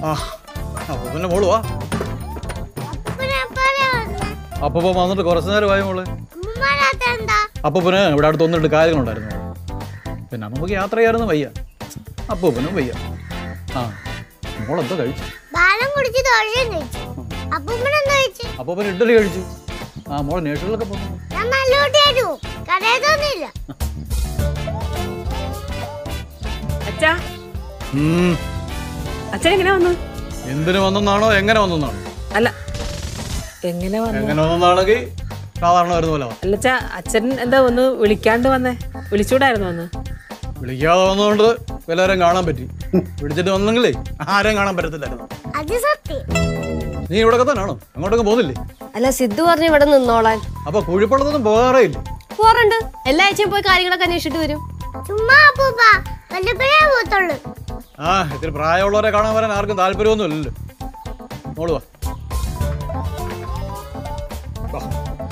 ആ അപ്പൊ പിന്നെ മോള് വാ പിന്നെ എപ്പോഴാ വന്നെ? അപ്പൊ വന്നിട്ട് കുറച്ച് നേരമായി മോള് അമ്മൂമ്മേനകത്ത് എന്താ അപ്പൊ പിന്നെ ഇവിടെ അടുത്ത് ഒന്നിട്ട് കാര്യങ്ങളുണ്ടായിരുന്നു പിന്നെ നമുക്ക് യാത്ര ചെയ്യാനൊന്നും വയ്യ അപ്പൊ പിന്നെ വയ്യ ആ മോളെന്തോ കഴിച്ചു ബാലം കുടിച്ച് ദോശയും കഴിച്ചു അപ്പൂമ്മനെന്താ കഴിച്ചു അപ്പൊ പിന്നെ ഇഡ്ഡലി കഴിച്ചു ആ മോളെ നേഴ്സുകളിലൊക്കെ പോകുന്നു ഞാൻ നല്ല കുട്ടിയായിരുന്നു കടയിൽ തോന്നിയില്ല അച്ഛാ ഉം. അച്ഛൻ എങ്ങനെ വന്നു എന്തിനു വന്നെന്നാണോ എങ്ങനെ വന്നെന്നാണോ അല്ല എങ്ങനെ വന്നു എങ്ങനെ വന്നെന്നാണെങ്കിൽ സാധാരണ വരുന്ന പോലെ വാ. അല്ലച്ചാ അച്ഛൻ എന്താ ഒന്ന് വിളിക്കാണ്ട് വന്നേ വിളിച്ചൂടായിരുന്നു വന്ന് വിളിക്കാതെ വന്നതുകൊണ്ട് എല്ലാവരും കാണാൻ പറ്റി വിളിച്ചിട്ട് വന്നെങ്കിലേ ആരെയും കാണാൻ പറ്റത്തില്ലായിരുന്നു അത് സത്യം നീ ഇവിടെ തന്നെയാണോ അങ്ങോട്ടൊക്കെ പോകുന്നില്ലേ അല്ല സിദ്ധു പറഞ്ഞു ഇവിടെ നിന്നോളാൻ അപ്പൊ കുഴിപ്പള്ളതൊന്നും പോകാറേ ഇല്ല പോറുണ്ട് എല്ലാ ആഴ്ചയും പോയി കാര്യങ്ങളൊക്കെ അന്വേഷിച്ചിട്ട് വരും ചുമ്മാ അപ്പൂപ്പ വല്ലപ്പോഴേ പോത്തുള്ളൂ ആ ഇത്തിരി പ്രായമുള്ളവരെ കാണാൻ വരാൻ ആർക്കും താല്പര്യമൊന്നും ഇല്ലല്ലോ മോള് വാ വാ.